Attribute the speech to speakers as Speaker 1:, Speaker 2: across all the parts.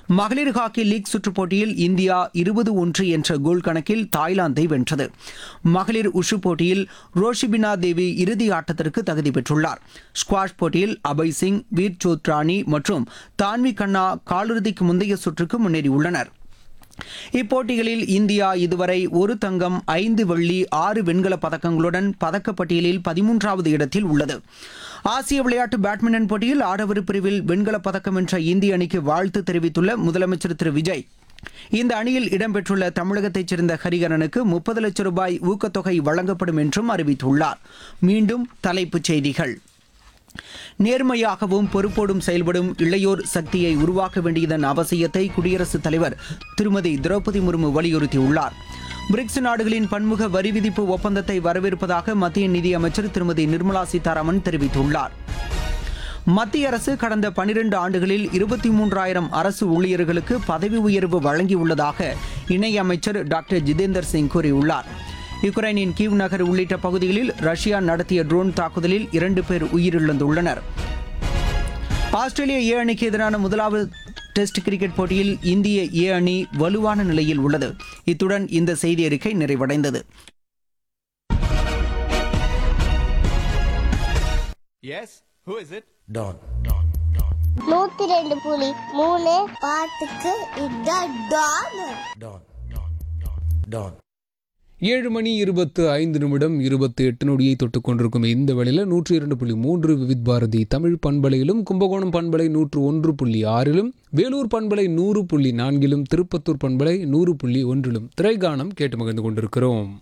Speaker 1: மகளிர் hockey league சுற்றுப் போட்டியில் இந்தியா இருபது ஒன்று என்ற கோல் கணக்கில் தாய்லாந்தை வென்றது மகளிர் உஷு போட்டியில் ரோஷிபினா தேவி இறுதி ஆட்டத்திற்கு தகுதி பெற்றுள்ளார் ஸ்குவாஷ் போட்டியில் அபய் சிங் வீர் சோத்ரானி மற்றும் தான்வி கண்ணா காலிறுதிக்கு முந்தைய சுற்றுக்கு முன்னேறியுள்ளனர் இப்போட்டிகளில் இந்தியா இதுவரை ஒரு தங்கம் ஐந்து வெள்ளி ஆறு வெண்கலப் பதக்கங்களுடன் பதக்கப்பட்டியலில் பதிமூன்றாவது இடத்தில் உள்ளது ஆசிய விளையாட்டு பேட்மிண்டன் போட்டியில் ஆடவர் பிரிவில் வெண்கலப் பதக்கம் வென்ற இந்திய அணிக்கு வாழ்த்து தெரிவித்துள்ள முதலமைச்சர் திரு விஜய் இந்த அணியில் இடம்பெற்றுள்ள தமிழகத்தைச் சேர்ந்த ஹரிகரனுக்கு முப்பது லட்சம் ரூபாய் ஊக்கத்தொகை வழங்கப்படும் என்றும் அறிவித்துள்ளார் மீண்டும் தலைப்புச் செய்திகள் நேர்மையாகவும் பொறுப்போடும் செயல்படும் இளையோர் சக்தியை உருவாக்க வேண்டியதன் அவசியத்தை குடியரசுத் தலைவர் திருமதி திரௌபதி முர்மு வலியுறுத்தியுள்ளார் பிரிக்ஸ் நாடுகளின் பன்முக வரி விதிப்பு ஒப்பந்தத்தை வரவேற்பதாக மத்திய நிதியமைச்சர் திருமதி நிர்மலா சீதாராமன் தெரிவித்துள்ளார் மத்திய அரசு கடந்த பனிரெண்டு ஆண்டுகளில் இருபத்தி மூன்றாயிரம் அரசு ஊழியர்களுக்கு பதவி உயர்வு வழங்கியுள்ளதாக இணையமைச்சர் டாக்டர் ஜிதேந்தர் சிங் கூறியுள்ளார் யுக்ரைனின் கீவ் நகர் உள்ளிட்ட பகுதிகளில் ரஷ்யா நடத்திய ட்ரோன் தாக்குதலில் இரண்டு பேர் உயிரிழந்துள்ளனர் ஆஸ்திரேலிய ஏ அணிக்கு எதிரான முதலாவது டெஸ்ட் கிரிக்கெட் போட்டியில் இந்திய ஏ அணி வலுவான நிலையில் உள்ளது இத்துடன் இந்த செய்தி அறிக்கை நிறைவடைந்தது
Speaker 2: Yes? Who is it?
Speaker 3: Don.
Speaker 4: நூத்தி ரெண்டு புலி மூணு பாட்டுக்கு இதான் டான்
Speaker 3: Don. Don.
Speaker 5: ஏழு மணி இருபத்து ஐந்து நிமிடம் இருபத்தி எட்டு நொடியை தொட்டுக் கொண்டிருக்கும் இந்த வேளையில் நூற்றி இரண்டு புள்ளி மூன்று விவித் பாரதி தமிழ் பண்பலையிலும் கும்பகோணம் பண்பலை நூற்று ஒன்று புள்ளி ஆறிலும் வேலூர் பண்பலை நூறு புள்ளி நான்கிலும் திருப்பத்தூர் பண்பலை நூறு புள்ளி ஒன்றிலும் திரைகானம் கேட்டு மகிழ்ந்து கொண்டிருக்கிறோம்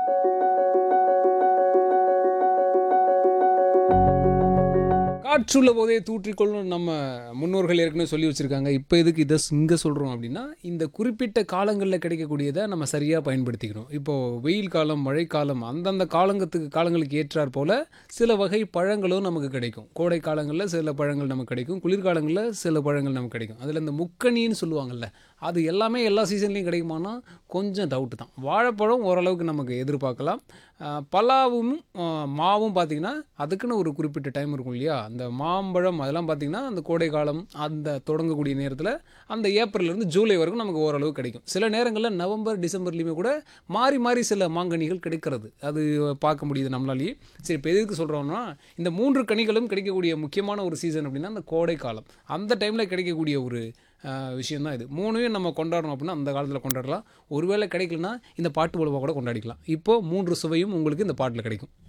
Speaker 5: காற்றுள்ள போதே தூற்றிக்கொள்ளும் நம்ம முன்னோர்கள் ஏற்கனவே சொல்லி வச்சுருக்காங்க இப்போ எதுக்கு இதை இங்கே சொல்கிறோம் அப்படின்னா இந்த குறிப்பிட்ட காலங்களில் கிடைக்கக்கூடியதை நம்ம சரியாக பயன்படுத்திக்கணும் இப்போது வெயில் காலம் மழைக்காலம் அந்தந்த காலங்கத்துக்கு காலங்களுக்கு ஏற்றாற் போல் சில வகை பழங்களும் நமக்கு கிடைக்கும் கோடை காலங்களில் சில பழங்கள் நமக்கு கிடைக்கும் குளிர்காலங்களில் சில பழங்கள் நமக்கு கிடைக்கும் அதில் இந்த முக்கணின்னு சொல்லுவாங்கல்ல அது எல்லாமே எல்லா சீசன்லேயும் கிடைக்குமானா கொஞ்சம் டவுட்டு தான் வாழைப்பழம் ஓரளவுக்கு நமக்கு எதிர்பார்க்கலாம் ஆஹ் பலாவும் ஆஹ் மாவும் பார்த்திங்கன்னா அதுக்குன்னு ஒரு குறிப்பிட்ட டைம் இருக்கும் இல்லையா அந்த மாம்பழம் அதெல்லாம் பார்த்திங்கன்னா அந்த கோடை காலம் அந்த தொடங்கக்கூடிய நேரத்தில் அந்த ஏப்ரல்லேருந்து ஜூலை வரைக்கும் நமக்கு ஓரளவு கிடைக்கும் சில நேரங்களில் நவம்பர் டிசம்பர்லேயுமே கூட மாறி மாறி சில மாங்கனிகள் கிடைக்கிறது அது பார்க்க முடியுது நம்மளாலேயே சரி இப்போ எதுக்கு சொல்கிறோம்னா இந்த மூன்று கனிகளும் கிடைக்கக்கூடிய முக்கியமான ஒரு சீசன் அப்படின்னா அந்த கோடை காலம் அந்த டைமில் கிடைக்கக்கூடிய ஒரு விஷயம் தான் இது மூணையும் நம்ம கொண்டாடணும் அப்படின்னா அந்த காலத்தில் கொண்டாடலாம் ஒருவேளை கிடைக்கலனா இந்த பாட்டு உழவா கூட கொண்டாடிக்கலாம் இப்போ மூன்று சுவையும் உங்களுக்கு இந்த பாட்டில் கிடைக்கும்